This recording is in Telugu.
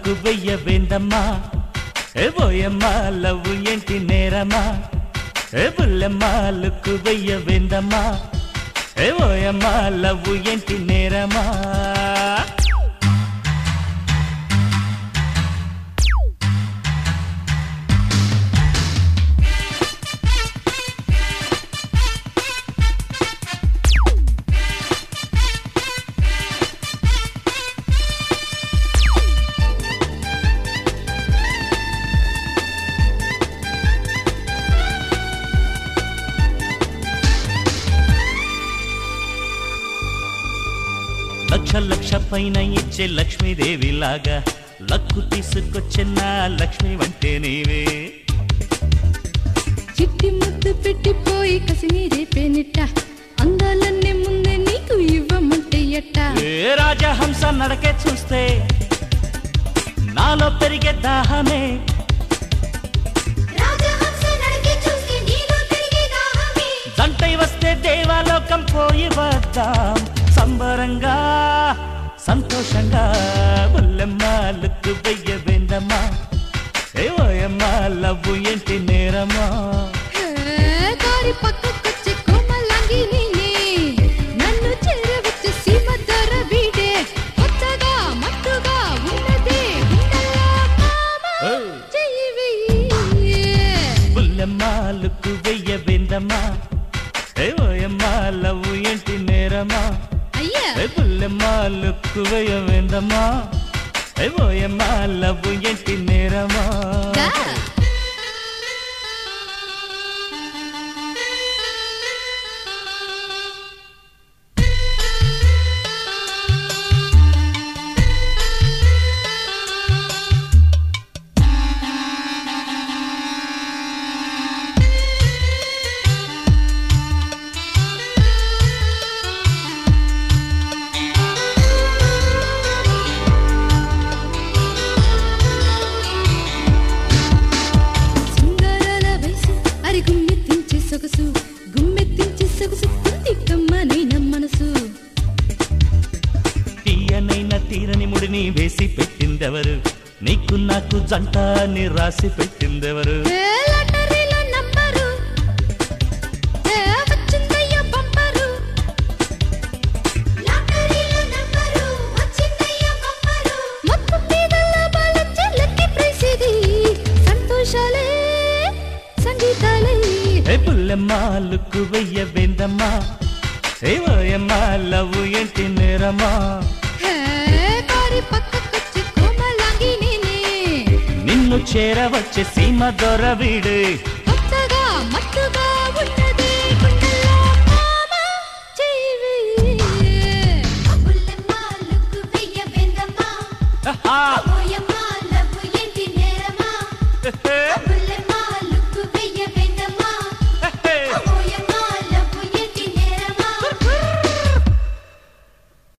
లుక్కు వెయ్యవేందమ్మా ఏ బోయమ్మా లవ్ ఏంటి నేరమా ఏ బుల్లెమ్మా లుక్కు వెయ్యవేందమ్మా ఏ బోయమ్మా లవ్ ఏంటి నేరమా లక్ష లక్ష పైన ఇచ్చే లక్ష్మీదేవి లాగా లక్కు తీసుకొచ్చిన లక్ష్మి వంటే నీవే చిట్టి ముద్దు పెట్టిపోయి కసిని రేపేనిట్ట అందాలన్నీ ముందే నీకు ఇవ్వమంటే ఎట్ట ఏ రాజహంస నడకే చూస్తే నాలో పెరిగే దాహమే రాజహంస నడికి చూసి నీలో పెరిగే దాహమే జంటై వస్తే దేవాలోకం పోయి వద్దాం సంబరంగా సంతోషంగా బుల్లెమ్మ లుక్కు వెయ్యవేందమ్మా ఏవోయమ్మా లవ్వు ఏంటి నేరమా హే, దారి పక్కకొచ్చి కోమలంగి నేనే నన్ను చేరవచ్చి సీమ ధర వీడే కొత్తగా మత్తుగా ఉన్నది గుండెల్లో కామ ఓ! చెయ్యి వెయ్యి బుల్లెమ్మ లుక్కు వెయ్యవేందమ్మా ఏవోయమ్మా లవ్వు ఏంటి నేరమా అయ్యా ఏ బుల్లెమ్మ లుక్కు వెయ్యవేందమ్మా ఏవోయమ్మా లవ్వు ఏంటి నేరమా దా. సింగారాల వయసు అరి గుమ్మెత్తించే సొగసు గుమ్మెత్తించే సొగసు తుంది కమ్మనైన మనసు తీయనైన తీరని ముడిని వేసి పెట్టిందెవరు నీకు నాకు జంట అని రాసి పెట్టిందెవరు ఏ లాటరీలో నంబరు ఏ వచ్చిందయ్య బంపరు లాటరీలో నంబరు వచ్చిందయ్య బంపరు మొత్తం మీదల్లా బాలొచ్చే లక్కీ ప్రైస్ ఇది సంతోషాలే సంగీతాలే ఏ పుల్లెమ్మ లుక్కు వెయ్యవేందమ్మా ఏవోయమ్మా లవ్ ఏంటి నేరమా హే కారి పక్కకొచ్చి కోమలాంగి నేనే నిన్ను చేరవచ్చే సీమ దొర వీడు కొత్తగా మత్తుగా ఉన్నది గుండెల్లో కామ చెయ్యి వెయ్యి. బుల్లెమ్మ లుక్కు వెయ్య బెందమ్మ ఆహా!